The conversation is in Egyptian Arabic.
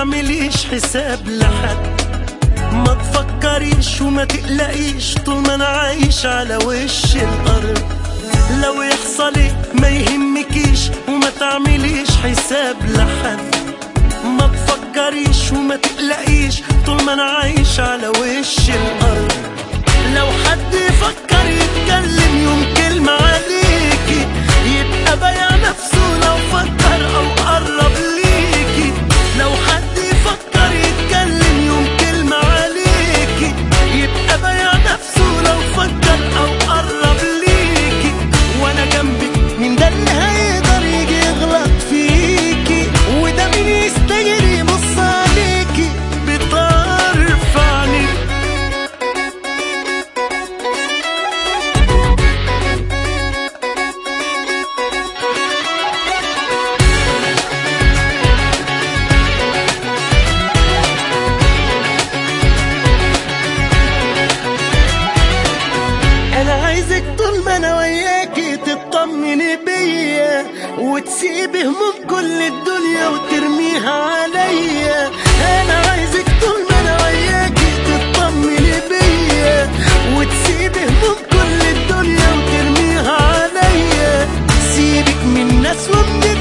تعمليش حساب لحد ما تفكريش وما تقلقيش طول ما انا عايش على وش الارض لو يحصل ايه ما يهمكيش وما تعمليش حساب لحد ما تفكريش وما تقلقيش طول ما انا عايش على وش الارض لو حد يفكر يتكلم يوم كلمة عليكي يبقى بايع نفسه لو فكر او قرب ليكي لو حد يفكر يتكلم يوم كلمة عليكي يبقى بايع نفسه لو فكر او قرب ليكي وانا جنبك مين ده اللي هيقدر يجي يغلط فيكي وده مين يستجري يبص عليكي بطرف عينيك انا عايزك طول ما انا وياكي تطمني بيا وتسيبي هموم كل الدنيا وترميها عليا انا عايزك طول ما انا وياكي تطمني بيا وتسيبي هموم كل الدنيا وترميها عليا سيبك من الناس ومن